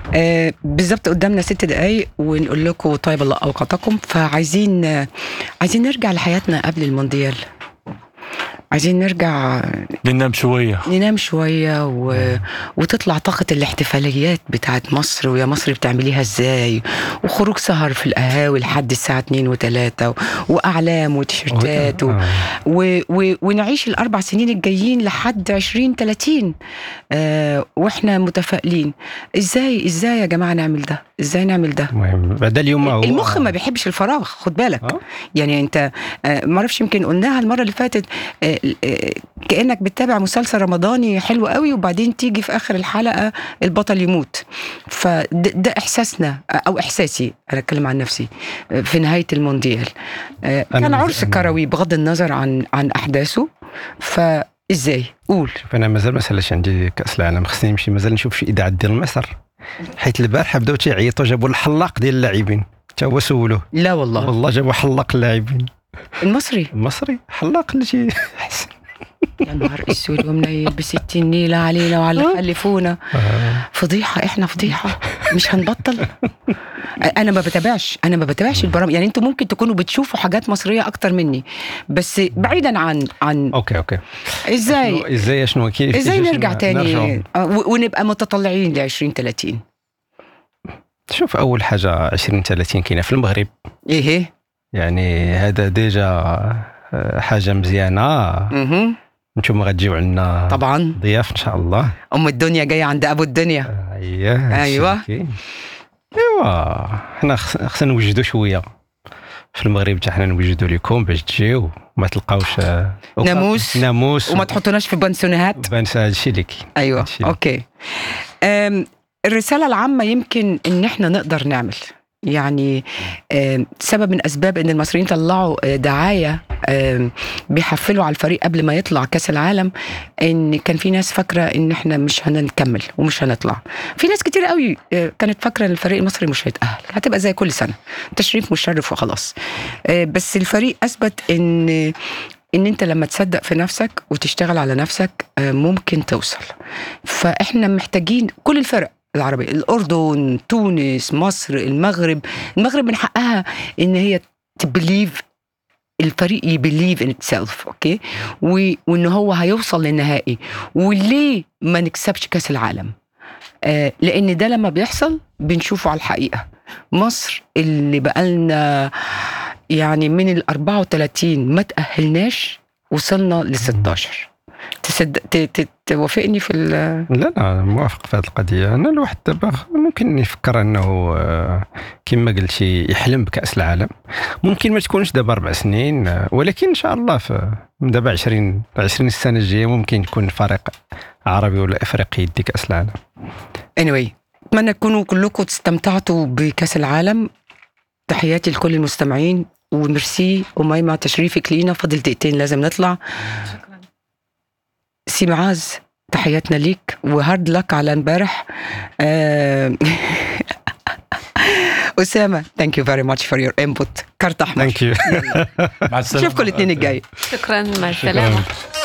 آه بالظبط قدامنا ست دقايق ونقول لكم طيب الله اوقاتكم فعايزين آه عايزين نرجع لحياتنا قبل المونديال عايزين نرجع ننام شويه ننام شوية و... وتطلع طاقة الاحتفاليات بتاعت مصر ويا مصر بتعمليها ازاي وخروج سهر في القهاوي لحد الساعة 2 و3 و... وأعلام وتيشيرتات و... و... و... ونعيش الأربع سنين الجايين لحد 20 30 آه واحنا متفائلين ازاي ازاي يا جماعة نعمل ده ازاي نعمل ده المهم بعد اليوم هو المخ ما بيحبش الفراغ خد بالك آه. يعني انت آه، ما اعرفش يمكن قلناها المره اللي فاتت آه، آه، كانك بتتابع مسلسل رمضاني حلو قوي وبعدين تيجي في اخر الحلقه البطل يموت فده ده احساسنا آه، او احساسي انا اتكلم عن نفسي آه، في نهايه المونديال آه، أنا كان مز- عرس أنا- كروي بغض النظر عن عن احداثه فازاي قول شوف انا مازال ما سالاش عندي كاس العالم خصني نمشي مازال نشوف شي اذاعات ديال مصر حيت البارحه بداو تيعيطوا جابوا الحلاق ديال اللاعبين حتى هو سولوه لا والله والله جابوا حلاق اللاعبين المصري المصري حلاق اللي تي حسن يا نهار اسود ومنيل ب 60 نيله علينا وعلى اللي خلفونا فضيحه احنا فضيحه مش هنبطل انا ما بتابعش انا ما بتابعش البرامج يعني انتوا ممكن تكونوا بتشوفوا حاجات مصريه اكتر مني بس بعيدا عن عن اوكي اوكي ازاي شنو- ازاي شنو كيف ازاي كيفاش نرجع ن- تاني نرجعوا؟ آه، و- ونبقى متطلعين ل 20 30 شوف اول حاجه 20 30 كاينه في المغرب ايه يعني هذا ديجا آه، حاجه مزيانه اها نتوما غتجيو عندنا طبعا ضياف ان شاء الله ام الدنيا جايه عند ابو الدنيا اييه هادشي أيوة. اللي كاين. ايوا حنا خص- خصنا نوجدوا شويه في المغرب حتى حنا نوجدوا لكم باش تجيو ما تلقاوش آه، وك- ناموس. ناموس وما تحطوناش في بنسونات بانس هادشي اللي كاين ايوه هادشي. اوكي أم، الرساله العامه يمكن ان احنا نقدر نعمل يعني أم، سبب من اسباب ان المصريين طلعوا أه، دعايه أم، بيحفلوا على الفريق قبل ما يطلع كاس العالم ان كان في ناس فاكره ان احنا مش هنكمل ومش هنطلع في ناس كتير قوي أه، كانت فاكره ان الفريق المصري مش هيتاهل هتبقى زي كل سنه تشريف مشرف وخلاص أه، بس الفريق اثبت ان ان انت لما تصدق في نفسك وتشتغل على نفسك آه، ممكن توصل فاحنا محتاجين كل الفرق العربية الأردن تونس مصر المغرب المغرب من حقها إن هي تبليف الفريق يبليف ان اتسيلف اوكي و- وان هو هيوصل للنهائي وليه ما نكسبش كاس العالم آه لان ده لما بيحصل بنشوفه على الحقيقه مصر اللي بقالنا يعني من ال 34 ما تاهلناش وصلنا ل 16 تصدق ت- ت- توافقني في ال- لا لا موافق في هذه القضيه انا الواحد دابا ممكن يفكر انه آه، كما قلتي يحلم بكاس العالم ممكن ما تكونش دابا اربع سنين آه، ولكن ان شاء الله في من دابا 20 20 السنه الجايه ممكن يكون فريق عربي ولا افريقي يدي كاس العالم anyway اتمنى تكونوا كلكم استمتعتوا بكاس العالم تحياتي لكل المستمعين وميرسي أميمة تشريفك لينا فاضل دقيقتين لازم نطلع سي معاذ تحياتنا ليك وهارد لك على امبارح آه، أسامة ثانك يو فيري ماتش فور يور انبوت كارت أحمر ثانك يو مع السلامه نشوفكم الاثنين الجاي شكرا مع السلامه